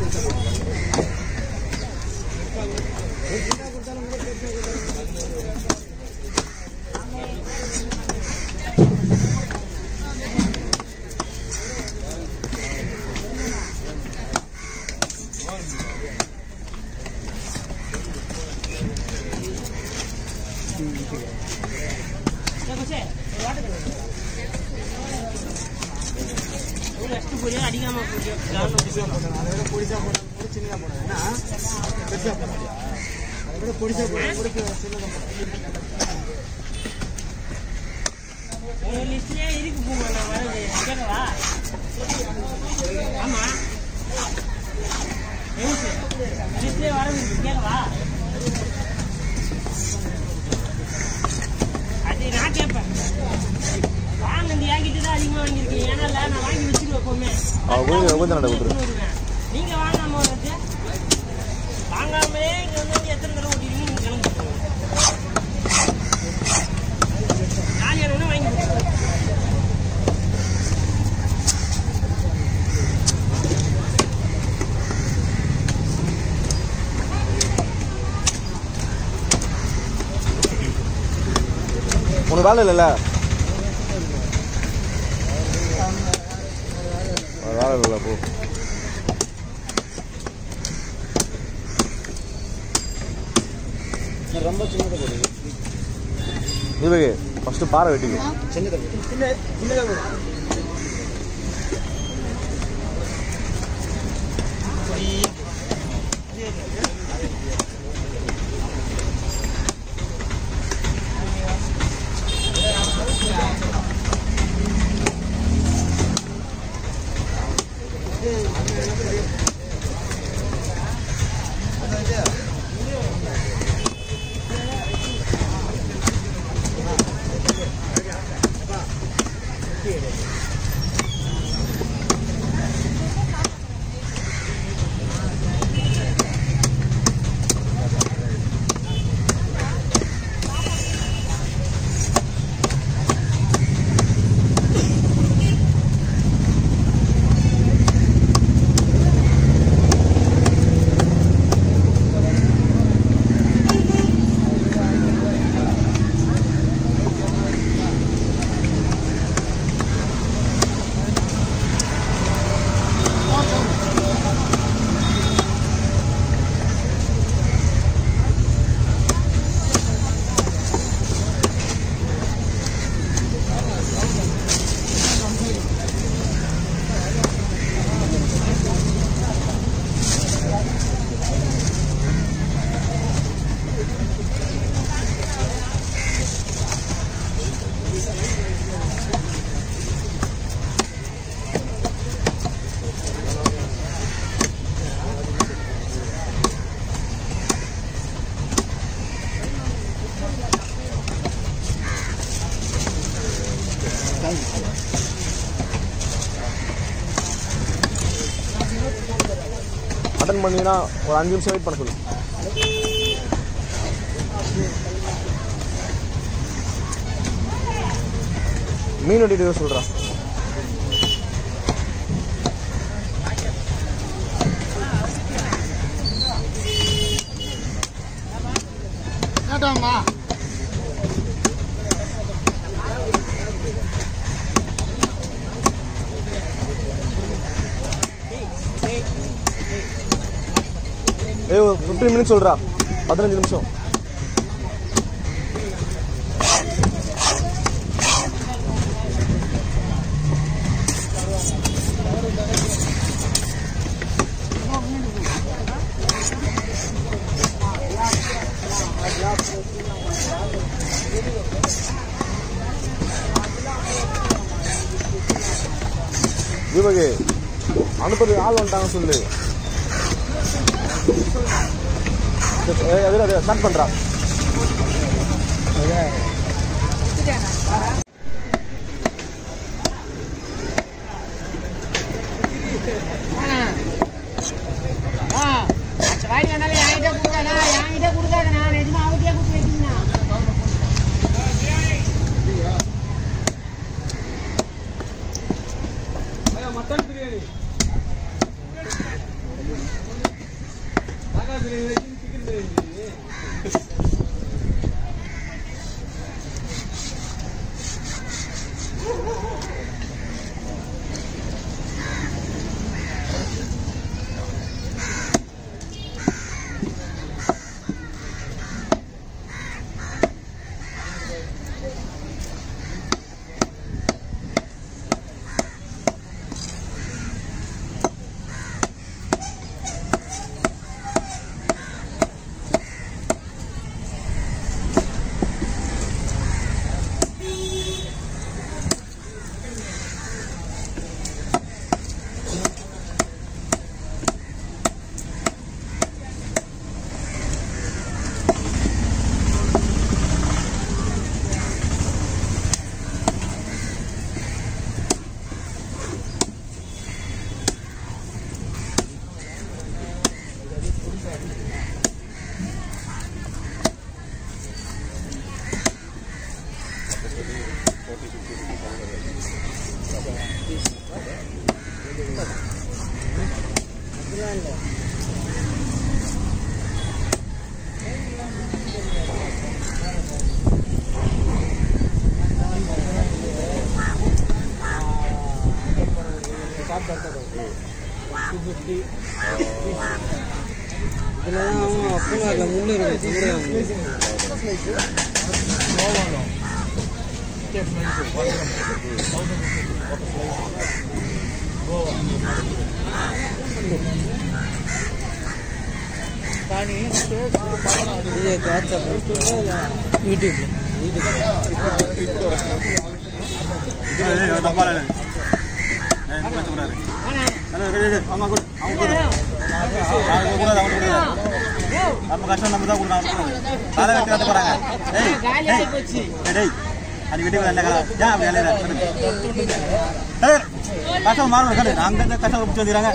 அடிக்காம லிஸ்ட்லயே இருக்கு போங்க நான் வரது கேட்கவா ஆமா லிஸ்ட்லயே வரது இருக்கு கேட்கவா அது நான் கேட்பேன் வாங்க இந்த என்கிட்ட தான் அதிகமா வாங்கியிருக்கீங்க ஏன்னா இல்ல, நான் வாங்கி வச்சிருவேன் எப்பவுமே அவ கொஞ்சம் கொஞ்சம் நட கொடுத்துரு வருவேன். நீங்க வாங்காம வந்து வாங்காமலே இங்க வந்து எத்தனை தடவை ஓட்டிருக்கீங்க நீங்க கிளம்பி போங்க. நாலு இடம்னா வாங்கி கொடுத்துருவேன். உனக்கு வேலை இல்லைல்ல வேலை இல்லைல்ல போ ரொம்ப சின்னதாக போடுது தீபகி ஃபஸ்ட்டு பாறை வெட்டிக்கு சின்னதாக போடுது சின்ன சின்னதாக போடுது அட்டன் பண்ணீங்கன்னா ஒரு அஞ்சு நிமிஷம் வெயிட் பண்ண சொல்லு மீன் வெட்டிட்டு சொல்கிறான் கேட்டாம்மா ஏய் ஒரு ஃபிஃப்டீன் மினிட்ஸ் சொல்கிறா பதினஞ்சு நிமிஷம் தீபகி அனுப்புறது ஆள் வந்துட்டாங்க சொல்லு ஏய், அது அது ஸ்டார்ட் பண்ணுறா வாடி வந்தாலும் என்கிட்ட கொடுக்காதா என்கிட்ட கொடுக்காத நான் நிஜமா அவகிட்டே கொடுத்து வைக்கணும்னா மட்டன் பிரியாணி நம்ம கஷ்டம் நம்ம தான் கொடுக்கணும் அதை கட்டி கட்ட போறாங்க ஏய் காலி ஆகி போச்சு ஏய், டேய் அது வெட்டி என்ன கதை ஏன் அப்படி அலையிற ஏய், கஷ்டம் மாறணும் கடு அங்க இருந்து கஷ்டம் பிடிச்சி வந்துக்கிறாங்க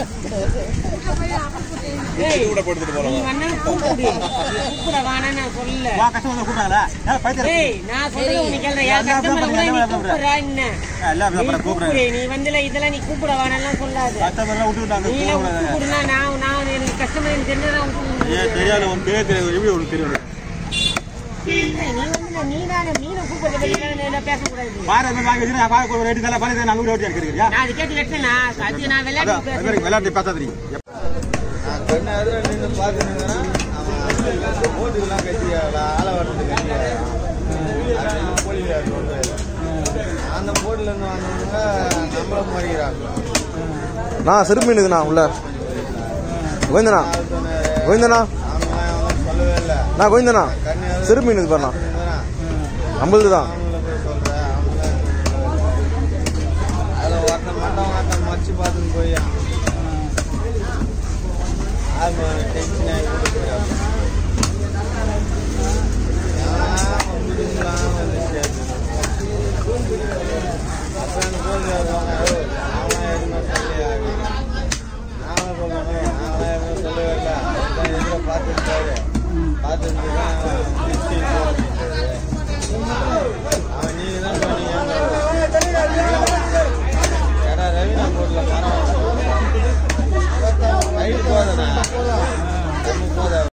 ஏய், நீ வேணா கூப்பிடு கூப்பிட வேணாம் நான் சொல்லல வா கஷ்டம் வந்து கூப்பிட்டாங்களா ஏன் பைத்தியம் ஏய் நான் சொல்றது உனக்கு கேளுடா. என் customer கூட நீ கூப்பிடுறா என்ன? எல்லாம் நீ அப்புறம் கூப்பிடுறேன் கூப்பிடு. நீ வந்துல இதெல்லாம் நீ கூப்பிட வேணாம்லாம் சொல்லாத கஷ்டம் எல்லாம் விட்டு விட்டாங்க நீ கூப்பிடாங்க கூப்பிடுனா நான் நான் எனக்கு கஸ்டமர் எனக்கு தெரிஞ்சா நான் கூப்பிடுவேன். ஏன் தெரியாது உனக்கு பேர் தெரியாது எப்படி உனக்கு தெரியும் ஏய், நீ வந்து நீ தானே மீனை கூப்பிடுறத பத்தி தானே நான் பேசக்கூடாது பாரு அது மாதிரி வாங்கி வச்சுட்டு பாரு ஒரு ரேட்டு தலை பாரு நாங்கள் ஓட்டி இருக்கிறீங்க நான் அது கேட்டு வெட்டனா அது நான் அதான் விளையாட்டு அது பேசுறேன் மாதிரி விளையாட்டு பேசாதீங்க நான் கண்ணு அதில் நின்று பார்த்துனுங்கன்னா அவன் ஓட்டுக்கெல்லாம் கட்டி ஆளை வரது கட்டி போலீஸ் வந்து அந்த போர்ட்லேருந்து வந்தவங்க நம்மள மாறிக்கிறாங்க நான் செருப்பு மீன் இதுண்ணா உள்ள கோவிந்தண்ணா அது சொன்னாரு கோவிந்தண்ணா அவங்க அவன் சொல்லவே இல்லை நான் கோவிந்தண்ணா கண்ணு செருப்பு மீன் இது பாருண்ணா இருந்தா நம்மளுது தான்